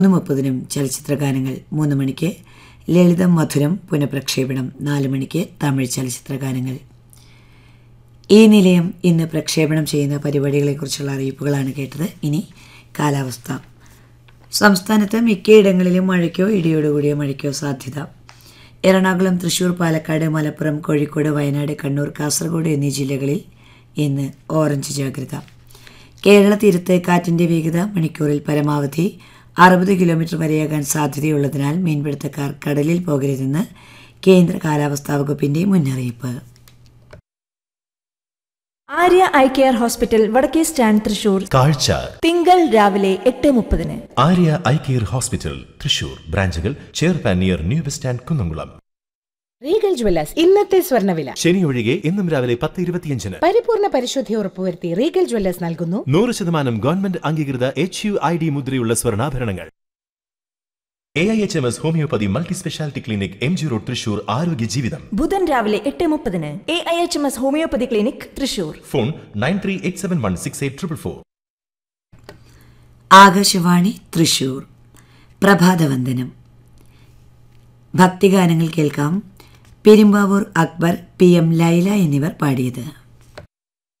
മൂന്ന് മുപ്പതിനും ചലച്ചിത്ര ഗാനങ്ങൾ മൂന്ന് മണിക്ക് ലളിതം മധുരം പുനഃപ്രക്ഷേപണം നാല് മണിക്ക് തമിഴ് ചലച്ചിത്ര ഗാനങ്ങൾ ഈ നിലയം ഇന്ന് പ്രക്ഷേപണം ചെയ്യുന്ന പരിപാടികളെക്കുറിച്ചുള്ള അറിയിപ്പുകളാണ് കേട്ടത് ഇനി കാലാവസ്ഥ സംസ്ഥാനത്ത് മിക്കയിടങ്ങളിലും മഴയ്ക്കോ ഇടിയോടുകൂടിയ മഴയ്ക്കോ സാധ്യത എറണാകുളം തൃശൂർ പാലക്കാട് മലപ്പുറം കോഴിക്കോട് വയനാട് കണ്ണൂർ കാസർഗോഡ് എന്നീ ജില്ലകളിൽ ഇന്ന് ഓറഞ്ച് ജാഗ്രത കേരള തീരത്ത് കാറ്റിൻ്റെ വേഗത മണിക്കൂറിൽ പരമാവധി അറുപത് കിലോമീറ്റർ വരെയാകാൻ സാധ്യതയുള്ളതിനാൽ മീൻപിടുത്തക്കാർ കടലിൽ പോകരുതെന്ന് കേന്ദ്ര കാലാവസ്ഥാ വകുപ്പിൻ്റെ മുന്നറിയിപ്പ് ആര്യ ഐ കെയർ ഹോസ്പിറ്റൽ വടക്കേ സ്റ്റാൻഡ് തൃശൂർ കാഴ്ച തിങ്കൾ രാവിലെ എട്ട് മുപ്പതിന് Arya eye care hospital Thrissur ബ്രാഞ്ചുകൾ ചെയർപാൻ near new bus stand Kunnamkulam Regal jewellers ഇന്നത്തെ സ്വർണ്ണവില ശനി ഒഴികെ ഇന്നും രാവിലെ പത്ത് ഇരുപത്തിയഞ്ചിന് പരിപൂർണ പരിശുദ്ധി ഉറപ്പുവരുത്തി റീഗൽ ജ്വല്ലേഴ്സ് നൽകുന്നു നൂറ് ശതമാനം ഗവൺമെന്റ് അംഗീകൃത എച്ച് യു ഐ ഡി മുദ്രയുള്ള സ്വർണ്ണാഭരണങ്ങൾ A I H M S homoeopathy multi speciality clinic M G road Thrissur ആരോഗ്യ ജീവിതം ബുധൻ രാവിലെ എട്ട് മുപ്പതിന് A I H M S homoeopathy clinic Thrissur phone nine three eight seven one six eight triple four Akashvani Thrissur പ്രഭാതവന്ദനം ഭക്തിഗാനങ്ങൾ കേൾക്കാം പെരുമ്പാവൂർ അക്ബർ പി എം ലൈല എന്നിവർ പാടിയത്